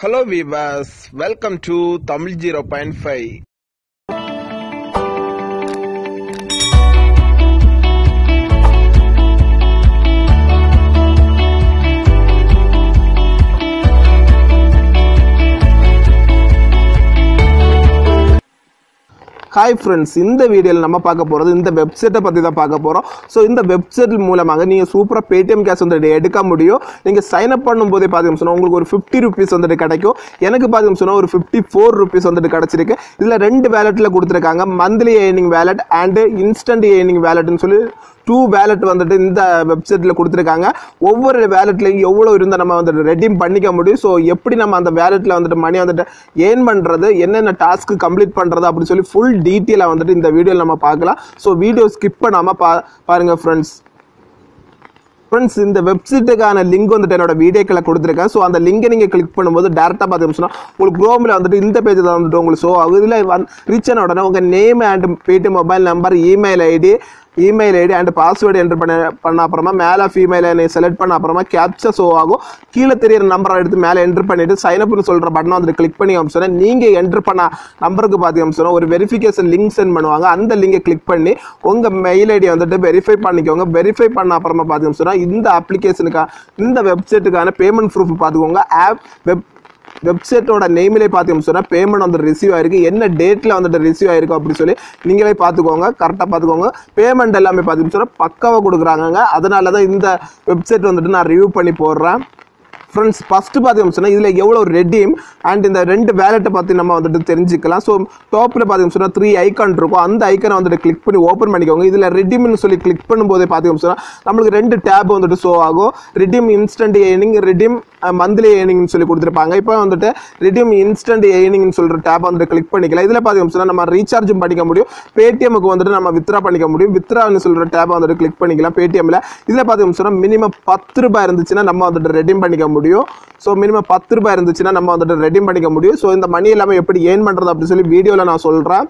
hello viewers welcome to Tamil zero point five hi friends இந்த வீடியோவில் நம்ம பார்க்க போகிறது இந்த வெப்சைட்டை பற்றி தான் பார்க்க போகிறோம் ஸோ இந்த வெப்சைட் மூலமாக நீங்கள் சூப்பராக பேடிஎம் கேஷ் வந்துட்டு எடுக்க முடியும் நீங்கள் சைன் அப் பண்ணும்போதே பார்த்தீங்கன்னு சொன்னால் உங்களுக்கு ஒரு ஃபிஃப்டி ருபீஸ் வந்துட்டு கிடைக்கும் எனக்கு பார்த்தீங்கன்னு சொன்னால் ஒரு ஃபிஃப்டி ஃபோர் ருபீஸ் வந்துட்டு கிடச்சிருக்கு இதில் ரெண்டு வேலெட்டில் கொடுத்துருக்காங்க monthly earning wallet and instant earning வேலெட்னு சொல்லி டூ வேலெட் வந்துட்டு இந்த வெப்சைட்டில் கொடுத்துருக்காங்க ஒவ்வொரு வேலெட்லையும் எவ்வளோ இருந்தால் நம்ம வந்துட்டு ரெடீம் பண்ணிக்க முடியும் ஸோ எப்படி நம்ம அந்த வேலெட்டில் வந்துட்டு மணி வந்துட்டு ஏர்ன் பண்ணுறது என்னென்ன டாஸ்க்கு கம்ப்ளீட் பண்ணுறது அப்படின்னு சொல்லி ஃபுல் டீட்டெயிலாக வந்துட்டு இந்த வீடியோவில் நம்ம பார்க்கலாம் ஸோ வீடியோ ஸ்கிப் பண்ணாமல் பா பாருங்கள் ஃப்ரெண்ட்ஸ் ஃப்ரெண்ட்ஸ் இந்த வெப்சைட்டுக்கான லிங்க் வந்துட்டு என்னோட வீடியோக்களை கொடுத்துருக்கேன் ஸோ அந்த லிங்கை நீங்கள் கிளிக் பண்ணும்போது டேரெக்டாக பார்த்தீங்கன்னா உங்களுக்கு குரோமில் வந்துட்டு இந்த பேஜ் தான் வந்துட்டு உங்களுக்கு ஸோ இதில் வந் ரீச் ஆன உடனே உங்கள் name and Paytm mobile number email ID email ID and password enter பண்ண பண்ண அப்புறமா மேலே ஃபீமேலை நீ செலக்ட் பண்ண அப்புறமா கேப்சா ஷோ ஆகும் கீழே தெரியிற நம்பரை எடுத்து மேலே என்டர் பண்ணிட்டு சைன் அப்னு சொல்கிற பட்டனை வந்துட்டு கிளிக் பண்ணி அமிச்சோன்னா நீங்கள் என்டர் பண்ண நம்பருக்கு பார்த்து அமிச்சோன்னா ஒரு வெரிஃபிகேஷன் லிங்க் சென்ட் பண்ணுவாங்க அந்த லிங்கை கிளிக் பண்ணி உங்கள் மெயில் ஐடி வந்துட்டு வெரிஃபை பண்ணிக்கோங்க வெரிஃபை பண்ண அப்புறமா பார்த்து அமிச்சோன்னா இந்த அப்ளிகேஷனுக்கான இந்த வெப்சைட்டுக்கான பேமெண்ட் ப்ரூஃப் பார்த்துக்கோங்க ஆப் வெப் வெப்சைட்டோட நேமிலே பார்த்தீங்கன்னு சொன்னால் பேமெண்ட் வந்து ரிசீவ் ஆயிருக்கு என்ன டேட்டில் வந்துட்டு ரிசீவ் ஆயிருக்கு அப்படின்னு சொல்லி நீங்களே பார்த்துக்கோங்க கரெக்டாக பார்த்துக்கோங்க பேமெண்ட் எல்லாமே பார்த்தீங்கன்னு சொன்னால் பக்காவாக கொடுக்குறாங்க அதனால தான் இந்த வெப்சைட் வந்துட்டு நான் ரிவ்யூ பண்ணி போடுறேன் ஃப்ரெண்ட்ஸ் ஃபஸ்ட்டு பார்த்தீங்கன்னு சொன்னால் இதில் எவ்வளோ ரெடீம் அண்ட் இந்த ரெண்டு வேலெட்டை பற்றி நம்ம வந்துட்டு தெரிஞ்சுக்கலாம் ஸோ டாப்பில் பார்த்தீங்கன்னு சொன்னால் த்ரீ ஐக்கான் இருக்கும் அந்த ஐக்கனை வந்துட்டு கிளிக் பண்ணி ஓப்பன் பண்ணிக்கோங்க இதில் ரெடீம்னு சொல்லி கிளிக் பண்ணும்போதே பார்த்தீங்கன்னு சொன்னால் நம்மளுக்கு ரெண்டு டேப் வந்துட்டு ஷோ ஆகும் redeem instant earning redeem monthly ஏர்னிங்னு சொல்லி கொடுத்துருப்பாங்க இப்போ வந்துட்டு ரெடீம் இன்ஸ்டன்ட் ஏர்னிங்னு சொல்கிற டேப் வந்துட்டு கிளிக் பண்ணிக்கலாம் இதில் பார்த்தீங்கன்னு சொன்னால் நம்ம ரீசார்ஜும் பண்ணிக்க முடியும் பேடிஎம்க்கு வந்துட்டு நம்ம வித்ரா பண்ணிக்க முடியும் வித்ரான்னு சொல்கிற டேப் வந்துட்டு கிளிக் பண்ணிக்கலாம் பேடிஎம்ல இதில் பார்த்தீங்கன்னு சொன்னால் மினிமம் பத்து ரூபாய் இருந்துச்சுன்னா நம்ம வந்துட்டு ரெடீம் பண்ணிக்க முடியும் ஸோ மினிமம் பத்து ரூபாய் இருந்துச்சுன்னா நம்ம வந்துட்டு ரெடீம் பண்ணிக்க முடியும் ஸோ இந்த மணி எல்லாமே எப்படி ஏர்ன் பண்ணுறது அப்படின்னு சொல்லி வீடியோவில் நான் சொல்கிறேன்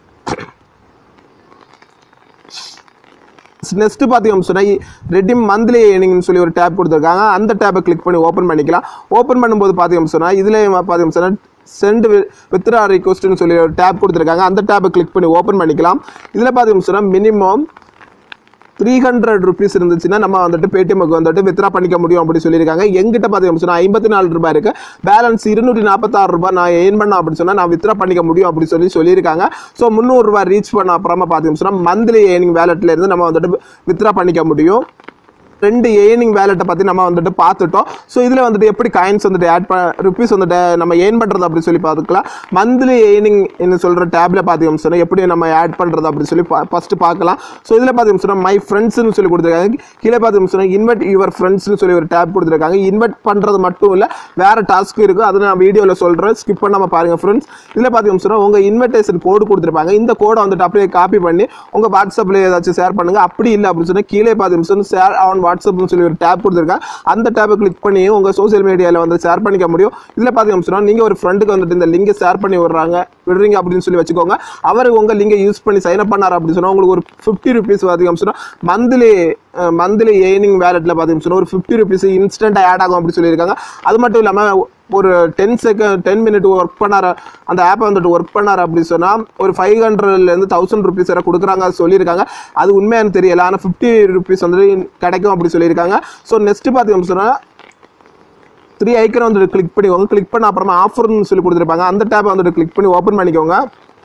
நெக்ஸ்ட் பார்த்தீங்கன்னு சொன்னால் ரெடிம் மந்த்லி ஏர்னிங்னு சொல்லி ஒரு டேப் கொடுத்துருக்காங்க அந்த டேப்பை கிளிக் பண்ணி ஓப்பன் பண்ணிக்கலாம் ஓப்பன் பண்ணும்போது பார்த்தீங்கன்னு சொன்னால் இதில் பார்த்தீங்கன்னு சொன்னால் சென்ட் வித்ரா ரிக்வஸ்ட்னு சொல்லி ஒரு டேப் கொடுத்துருக்காங்க அந்த டேப்பை கிளிக் பண்ணி ஓப்பன் பண்ணிக்கலாம் இதில் பார்த்தீங்கன்னு சொன்னால் மினிமம் த்ரீ ஹண்ட்ரட் ருபீஸ் இருந்துச்சுன்னா நம்ம வந்துட்டு பேடிஎம்க்கு வந்துட்டு வித்ரா பண்ணிக்க முடியும் அப்படின்னு சொல்லியிருக்காங்க எங்கிட்ட பார்த்தீங்கன்னு சொன்னால் ஐம்பத்தி நாலு ரூபாய் இருக்கு பேலன்ஸ் இருநூற்றி நாற்பத்தாறு ரூபாய் நான் ஏர்ன் பண்ண அப்படின்னு சொன்னால் நான் வித்ரா பண்ணிக்க முடியும் அப்படின்னு சொல்லி சொல்லியிருக்காங்க ஸோ முந்நூறுரூவா ரீச் பண்ண அப்புறமா பார்த்தீங்கன்னு சொன்னால் மந்த்லி ஏர்னிங் வேலெட்ல இருந்து நம்ம வந்துட்டு வித்ரா பண்ணிக்க முடியும் ரெண்டு ஏர்னிங் வேலெட்டை பற்றி நம்ம வந்துட்டு பார்த்துட்டோம் ஸோ இதில் வந்துட்டு எப்படி காயின்ஸ் வந்துட்டு ஆட் பண்ண ருபீஸ் வந்துட்டு நம்ம ஏர்ன் பண்ணுறது அப்படின்னு சொல்லி பார்த்துக்கலாம் மந்த்லி ஏர்னிங் என்ன சொல்கிற டேப்ல பார்த்தீங்கன்னு சொன்னால் எப்படி நம்ம ஆட் பண்ணுறது அப்படின்னு சொல்லி ஃபஸ்ட்டு பார்க்கலாம் ஸோ இதில் பார்த்தீங்கன்னு சொன்னால் மை ஃப்ரெண்ட்ஸ்னு சொல்லி கொடுத்துருக்காங்க கீழே பார்த்தீங்கன்னு சொன்னால் இன்வெர்ட் யுவர் ஃப்ரெண்ட்ஸ்னு சொல்லி ஒரு டேப் கொடுத்துருக்காங்க இன்வெர்ட் பண்ணுறது மட்டும் இல்லை வேறு டாஸ்க் இருக்குது அதை நான் வீடியோவில் சொல்கிறேன் ஸ்கிப் பண்ணாமல் பாருங்கள் ஃப்ரெண்ட்ஸ் இதில் பார்த்தீங்கன்னு சொன்னால் உங்கள் இன்விடேஷன் கோடு கொடுத்துருப்பாங்க இந்த கோடை வந்துட்டு அப்படியே காப்பி பண்ணி உங்கள் வாட்ஸ்அப்பில் ஏதாச்சும் ஷேர் பண்ணுங்கள் அப்படி இல்லை அப்படின்னு சொன்னால் கீழே பார்த்தீங்கன்னு சொன்னால் ஷேர் ஆன் வாட்ஸ்அப்னு சொல்லி ஒரு டேப் கொடுத்துருக்காங்க அந்த டேப்பை கிளிக் பண்ணி உங்கள் சோசியல் மீடியாவில் வந்து ஷேர் பண்ணிக்க முடியும் இதில் பார்த்தீங்கன்னு சொன்னால் நீங்கள் ஒரு ஃப்ரெண்டுக்கு வந்துட்டு இந்த லிங்கை ஷேர் பண்ணி விடுறாங்க விடுறீங்க அப்படின்னு சொல்லி வச்சுக்கோங்க அவர் உங்கள் லிங்கை யூஸ் பண்ணி சைன் அப் பண்ணார் அப்படின்னு சொன்னால் உங்களுக்கு ஒரு ஃபிஃப்டி ருபீஸ் பார்த்தீங்கன்னு சொன்னால் மந்த்லி மந்த்லி ஏர்னிங் வேலெட்டில் பார்த்தீங்கன்னு சொன்னால் ஒரு ஃபிஃப்டி ருபீஸ் இன்ஸ்டன்ட்டாக ஆட் ஆகும் அப்படின்னு சொல்லியிருக்காங்க அது மட்டும் இல்லாமல் ஒரு ten second ten minute work பண்ணார அந்த ஆப்பை வந்துட்டு ஒர்க் பண்ணார் அப்படின்னு சொன்னால் ஒரு ஃபைவ் ஹண்ட்ரட்லேருந்து தௌசண்ட் ருபீஸ் வரை கொடுக்குறாங்க சொல்லியிருக்காங்க அது உண்மையானு தெரியல ஆனால் ஃபிஃப்டி ருபீஸ் வந்துட்டு கிடைக்கும் அப்படி சொல்லியிருக்காங்க ஸோ நெக்ஸ்ட் பார்த்தீங்கன்னு சொன்னால் த்ரீ ஐக்கனை வந்துட்டு கிளிக் பண்ணிக்கோங்க கிளிக் பண்ண அப்புறமா ஆஃபர்னு சொல்லி கொடுத்துருப்பாங்க அந்த டேப்பை வந்துட்டு கிளிக் பண்ணி ஓப்பன் பண்ணிக்கோங்க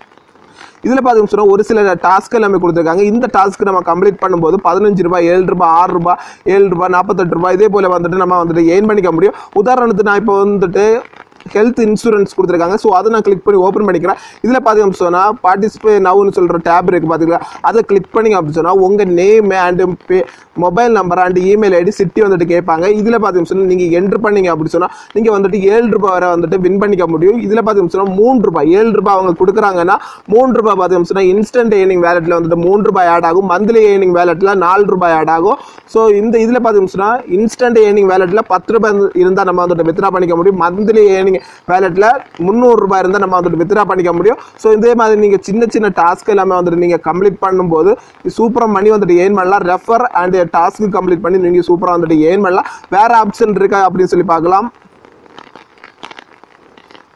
இதில் பார்த்தீங்கன்னு சொன்னால் ஒரு சில டாஸ்க் எல்லாமே கொடுத்துருக்காங்க இந்த டாஸ்க் நம்ம கம்ப்ளீட் பண்ணும்போது பதினஞ்சு ரூபாய் ஏழு ரூபாய் ஆறு ரூபாய் ஏழு ரூபாய் நாற்பத்தெட்டு ரூபாய் இதே போல் வந்துட்டு நம்ம வந்துட்டு ஏர்ன் பண்ணிக்க முடியும் உதாரணத்துக்கு நான் இப்போ வந்துட்டு ஹெல்த் இன்சூரன்ஸ் கொடுத்துருக்காங்க ஸோ அதை நான் கிளிக் பண்ணி ஓப்பன் பண்ணிக்கிறேன் இதில் பார்த்தீங்கன்னு சொன்னால் பார்ட்டிசிபே நவுன்னு சொல்கிற டேப் இருக்குது பார்த்தீங்களா அதை கிளிக் பண்ணிங்க அப்படின்னு சொன்னால் உங்கள் name and pay mobile number and email ID city வந்துட்டு கேட்பாங்க இதில் பார்த்தீங்கன்னு சொன்னால் நீங்கள் என்ட்ரு பண்ணீங்க அப்படி சொன்னால் நீங்கள் வந்துட்டு ஏழு ரூபாய் வரை வந்துட்டு வின் பண்ணிக்க முடியும் இதில் பார்த்தீங்கன்னு சொன்னால் மூணு ரூபாய் ஏழு ரூபாய் அவங்க கொடுக்குறாங்கன்னா மூணு ரூபாய் பார்த்தீங்கன்னு சொன்னால் இன்ஸ்டன்ட் ஏர்னிங் வேலெட்டில் வந்துட்டு மூணு ரூபாய் ஆட் ஆகும் மந்த்லி ஏர்னிங் வேலெட்டில் நாலு ரூபாய் ஆட் ஆகும் ஸோ இந்த இதில் பார்த்தீங்கன்னு சொன்னால் இன்ஸ்டன்ட் ஏர்னிங் வேலெட்டில் பத்து ரூபாய் இருந்தால் நம்ம வந்துட்டு வித்ரா பண்ணிக்க முடியும் மந்த்லி ஏர்னிங் வேலெட்டில் முந்நூறு ரூபாய் இருந்தால் நம்ம வந்துட்டு வித்ரா பண்ணிக்க முடியும் ஸோ இதே மாதிரி நீங்கள் சின்ன சின்ன டாஸ்க் எல்லாமே வந்துட்டு நீங்கள் கம்ப்ளீட் பண்ணும்போது சூப்பராக மணி வந்துட்டு ஏர்ன் பண்ணலாம் ரெஃபர் அண்ட் டாஸ்க்கு கம்ப்ளீட் பண்ணி நீங்கள் சூப்பராக வந்துட்டு ஏர்ன் பண்ணலாம் வேறு ஆப்ஷன் இருக்கா அப்படின்னு சொல்லி பார்க்கலாம்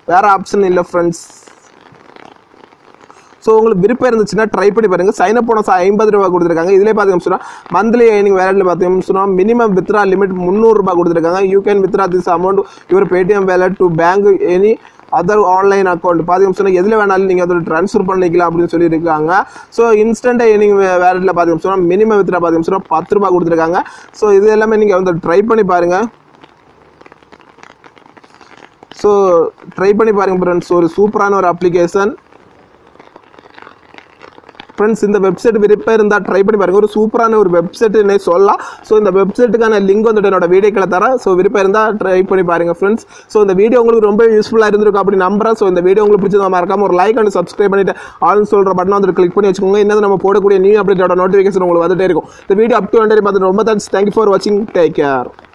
வேற ஆப்ஷன் இல்லை ஃப்ரெண்ட்ஸ் ஸோ உங்களுக்கு விருப்பம் இருந்துச்சுன்னா ட்ரை பண்ணி பாருங்க சைன் அப் போனஸ் ஐம்பது ரூபா கொடுத்துருக்காங்க இதிலே பார்த்தீங்கன்னு சொன்னால் மந்த்லி ஏர்னிங் வேலட்டில் பார்த்தீங்கன்னு சொன்னால் மினிமம் வித்ரா லிமிட் முந்நூறுரூபா கொடுத்துருக்காங்க you can withdraw this amount your Paytm wallet to bank any other online account பார்த்தீங்கன்னு சொன்னால் எதில் வேணாலும் நீங்கள் அதில் ட்ரான்ஸ்ஃபர் பண்ணிக்கலாம் அப்படின்னு சொல்லியிருக்காங்க ஸோ இன்ஸ்டன்ட் ஏர்னிங் வேலட்டில் பார்த்தீங்கன்னு சொன்னால் மினிமம் வித்ரா பார்த்தீங்கன்னு சொன்னால் பத்து ரூபா கொடுத்துருக்காங்க ஸோ இது எல்லாமே நீங்கள் வந்து ட்ரை பண்ணி பாருங்கள் ஸோ ட்ரை பண்ணி பாருங்க ஃப்ரெண்ட்ஸ் ஒரு சூப்பரான ஒரு அப்ளிகேஷன் ஃப்ரெண்ட்ஸ் இந்த வெப்சைட் விருப்பம் இருந்தால் ட்ரை பண்ணி பாருங்க ஒரு சூப்பரான ஒரு வெப்சைட்னே சொல்லலாம் ஸோ இந்த வெப்சைட்டுக்கான லிங்க் வந்துட்டு என்னோட வீடியோக்களை தரேன் ஸோ விருப்பம் இருந்தால் ட்ரை பண்ணி பாருங்க ஃப்ரெண்ட்ஸ் ஸோ இந்த வீடியோ உங்களுக்கு ரொம்ப யூஸ்ஃபுல்லாக இருந்திருக்கும் அப்படி நம்புறேன் ஸோ இந்த வீடியோ உங்களுக்கு பிடிச்சதா மறக்காம ஒரு லைக் அண்ட் சப்ஸ்கிரைப் பண்ணிட்டு ஆல் சொல்கிற பட்டன் வந்து கிளிக் பண்ணி வச்சுக்கோங்க என்னது நம்ம போடக்கூடிய நியூ அப்டேட்டோட நோட்டிஃபிகேஷன் உங்களுக்கு வந்துட்டே இருக்கும் இந்த வீடியோ அப் டு ஹண்ட்ரட் பார்த்து ரொம்ப தேங்க்ஸ் தேங்க்யூ ஃபார் வாட்சிங் டேக் கேர்